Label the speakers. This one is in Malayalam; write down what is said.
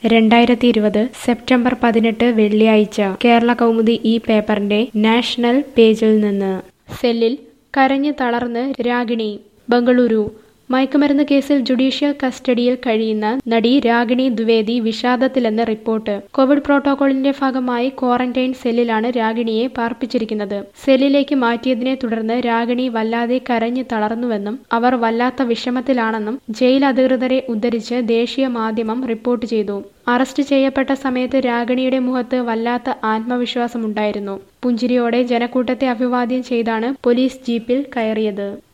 Speaker 1: രണ്ടായിരത്തി ഇരുപത് സെപ്റ്റംബർ പതിനെട്ട് വെള്ളിയാഴ്ച കേരള കൗമുദി ഈ പേപ്പറിന്റെ നാഷണൽ പേജിൽ നിന്ന് സെല്ലിൽ കരഞ്ഞു തളർന്ന് രാഗിണി ബംഗളൂരു മയക്കുമരുന്ന് കേസിൽ ജുഡീഷ്യൽ കസ്റ്റഡിയിൽ കഴിയുന്ന നടി രാഗിണി ദ്വിവേദി വിഷാദത്തിലെന്ന് റിപ്പോർട്ട് കോവിഡ് പ്രോട്ടോകോളിന്റെ ഭാഗമായി ക്വാറന്റൈൻ സെല്ലിലാണ് രാഗിണിയെ പാർപ്പിച്ചിരിക്കുന്നത് സെല്ലിലേക്ക് മാറ്റിയതിനെ തുടർന്ന് രാഗിണി വല്ലാതെ കരഞ്ഞു തളർന്നുവെന്നും അവർ വല്ലാത്ത വിഷമത്തിലാണെന്നും ജയിൽ അധികൃതരെ ഉദ്ധരിച്ച് ദേശീയ മാധ്യമം റിപ്പോർട്ട് ചെയ്തു അറസ്റ്റ് ചെയ്യപ്പെട്ട സമയത്ത് രാഗിണിയുടെ മുഖത്ത് വല്ലാത്ത ആത്മവിശ്വാസമുണ്ടായിരുന്നു പുഞ്ചിരിയോടെ ജനക്കൂട്ടത്തെ അഭിവാദ്യം ചെയ്താണ് പോലീസ് ജീപ്പിൽ കയറിയത്